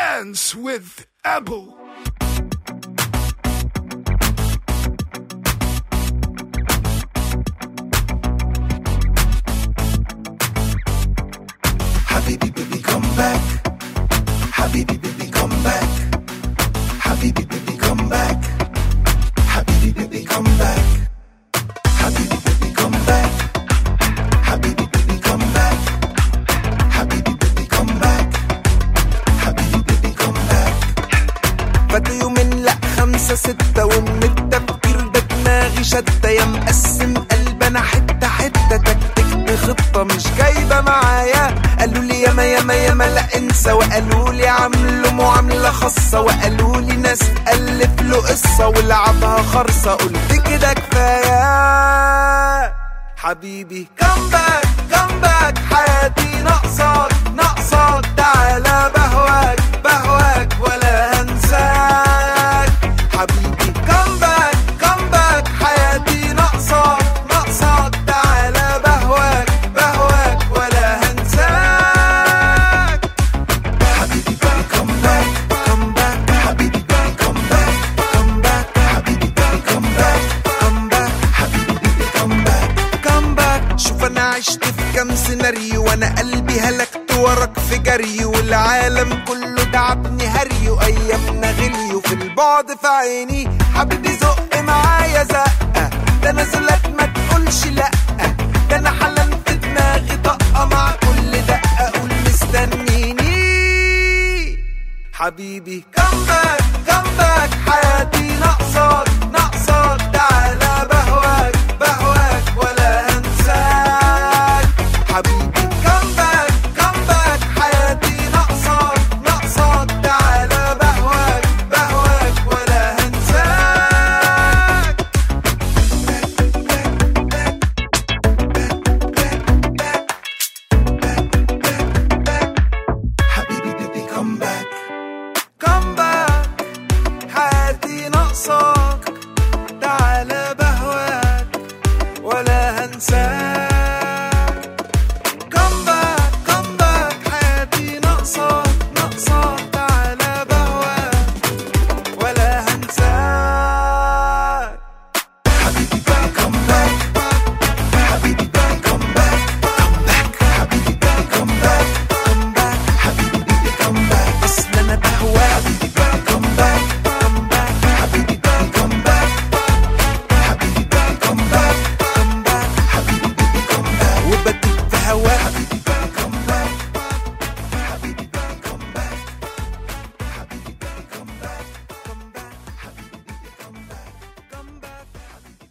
dance with Apple. Habibi, baby, come back. Habibi, baby, come back. Habibi, baby, come back. Habibi, baby, come back. Habibi, baby, come back. Habibi, baby, come back. Habibi, baby, come back. Habibi, baby, come back. فاتوا يومين لا خمسة ستة ومن التفكير ده دماغي شتة يا مقسم قلب انا حتة حتة تكتكت خطة مش جايبة معايا قالوا لي ياما ياما ياما لا انسى وقالوا لي عامله معاملة خاصة وقالوا لي ناس ألف له قصة ولعبها خرصة قلت كده كفاية حبيبي كم باك كم باك حياتي ناقصاك ناقصاك تعالى بهواك بهواك ولا هنساك حبيبي كم باك كم باك حياتي ناقصاك ناقصاك تعالى بهواك بهواك ولا هنساك Habibi, baby, come back. كم باك Habibi, baby, come back. كم باك Habibi, baby, come back. كم باك Habibi, baby, come back. كم باك شوف انا عشت في كام سيناريو وانا قلبي هلكت وراك في جري والعالم كله دعبني هري وايامنا غليوا في البعد في عيني حبيبي زق معايا زقه ده نزلك ما تقولش لا ده انا حالا في دماغي طقه مع كل دقه قول مستنيني حبيبي كم باك كم باك حياتي